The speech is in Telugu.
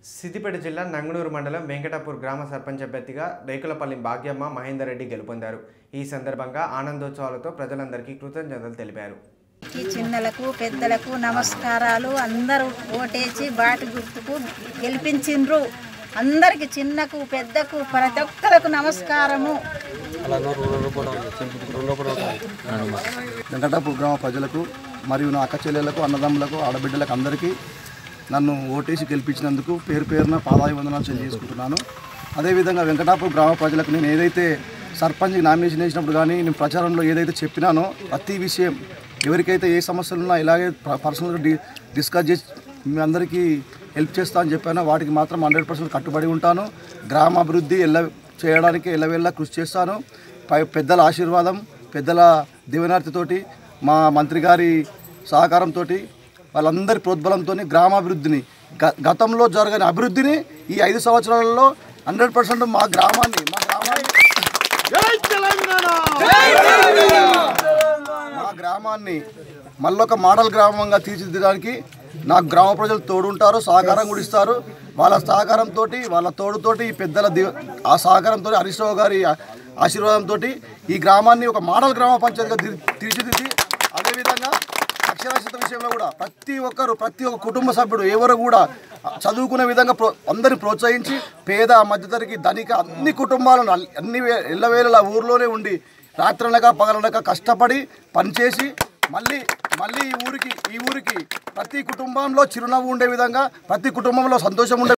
సిద్దిపేట జిల్లా నంగనూరు మండలం వెంకటాపూర్ గ్రామ సర్పంచ్ అభ్యర్థిగా రేకులపల్లి భాగ్యమ్మ మహేందర్ రెడ్డి గెలుపొందారు ఈ సందర్భంగా ఆనందోత్సవాలతో ప్రజలందరికీ కృతజ్ఞతలు తెలిపారు ఈ చిన్నలకు పెద్దలకు నమస్కారాలు అందరూ ఓటేసి బాటి గుర్తుకు గెలిపించిండ్రు అందరికి చిన్నకు పెద్దకు ప్రతి ఒక్కరికి నమస్కారము వెంకటాపూర్ గ్రామ ప్రజలకు మరియు నా అక్క చెల్లెలకు అన్నదమ్ములకు ఆడబిడ్డలకు అందరికీ నన్ను ఓటేసి గెలిపించినందుకు పేరు పేరున పాదాభివందనాలు తెలియజేసుకుంటున్నాను అదేవిధంగా వెంకటాపూర్ గ్రామ ప్రజలకు నేను ఏదైతే సర్పంచ్కి నామినేషన్ వేసినప్పుడు కానీ నేను ప్రచారంలో ఏదైతే చెప్పినానో ప్రతి విషయం ఎవరికైతే ఏ సమస్యలు ఉన్నా ఇలాగే ప- పర్సనల్గా డి డిస్కస్ చేసి మీ అందరికీ హెల్ప్ చేస్తా అని చెప్పాను వాటికి మాత్రం హండ్రెడ్ పర్సెంట్ కట్టుబడి ఉంటాను గ్రామాభివృద్ధి ఎల్ల చేయడానికి ఎల్లవెల్లా కృషి చేస్తాను పై పెద్దల ఆశీర్వాదం పెద్దల దివనార్తితోటి మా మంత్రి గారి సహకారంతో వాళ్ళందరి ప్రోద్బలంతో గ్రామాభివృద్ధిని గ గతంలో జరగని అభివృద్ధిని ఈ ఐదు సంవత్సరాలలో హండ్రెడ్ పర్సెంట్ మా గ్రామాన్ని మా గ్రామాన్ని మా గ్రామాన్ని మళ్ళొక మోడల్ గ్రామంగా తీర్చిదిద్దడానికి నాకు గ్రామ ప్రజలు తోడుంటారు సహకారం కూడా ఇస్తారు వాళ్ళ సహకారంతో వాళ్ళ తోడుతోటి ఈ పెద్దల దివ ఆ సహకారంతో హరీష్ రావు గారి ఆ- ఆశీర్వాదంతో ఈ గ్రామాన్ని ఒక మోడల్ గ్రామ పంచాయతీగా తీర్- తీర్చిదిద్ది అదేవిధంగా అక్షరాస్యత విషయంలో కూడా ప్రతి ఒక్కరు ప్రతి ఒక్క కుటుంబ సభ్యుడు ఎవరు కూడా చదువుకునే విధంగా ప్రో అందరిని ప్రోత్సహించి పేద మధ్యతరగతి ధనిక అన్ని కుటుంబాలను అల్- అన్ని వే- ఎల్లవేళలా ఊర్లోనే ఉండి రాత్రనక పగలనక కష్టపడి పనిచేసి మళ్ళీ మళ్ళీ ఈ ఊరికి ఈ ఊరికి ప్రతి కుటుంబంలో చిరునవ్వు ఉండే విధంగా ప్రతి కుటుంబంలో సంతోషం ఉండే